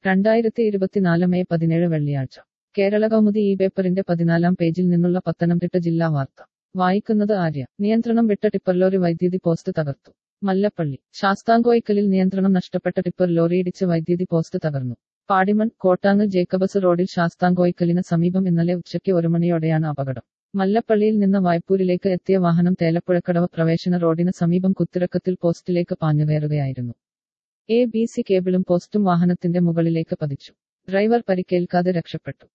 രണ്ടായിരത്തി ഇരുപത്തിനാല് മെയ് പതിനേഴ് വെള്ളിയാഴ്ച കേരള കൗമുദി ഈ പേപ്പറിന്റെ പതിനാലാം പേജിൽ നിന്നുള്ള പത്തനംതിട്ട ജില്ലാ വാർത്ത വായിക്കുന്നത് ആര്യ നിയന്ത്രണം വിട്ട ടിപ്പർ ലോറി വൈദ്യുതി പോസ്റ്റ് തകർത്തു മല്ലപ്പള്ളി ശാസ്താംകോയിക്കലിൽ നിയന്ത്രണം നഷ്ടപ്പെട്ട ടിപ്പർ ലോറി ഇടിച്ച് വൈദ്യുതി പോസ്റ്റ് തകർന്നു പാടിമൺ കോട്ടാങ്ങ് ജേക്കബസ് റോഡിൽ ശാസ്താംകോയിക്കലിന് സമീപം ഇന്നലെ ഉച്ചയ്ക്ക് ഒരു മണിയോടെയാണ് അപകടം മല്ലപ്പള്ളിയിൽ നിന്ന് വായ്പൂരിലേക്ക് എത്തിയ വാഹനം തേലപ്പുഴക്കടവ് പ്രവേശന റോഡിന് സമീപം കുത്തിറക്കത്തിൽ പോസ്റ്റിലേക്ക് പാഞ്ഞുകയറുകയായിരുന്നു എ ബി സി കേബിളും പോസ്റ്റും വാഹനത്തിന്റെ മുകളിലേക്ക് പതിച്ചു ഡ്രൈവർ പരിക്കേൽക്കാതെ രക്ഷപ്പെട്ടു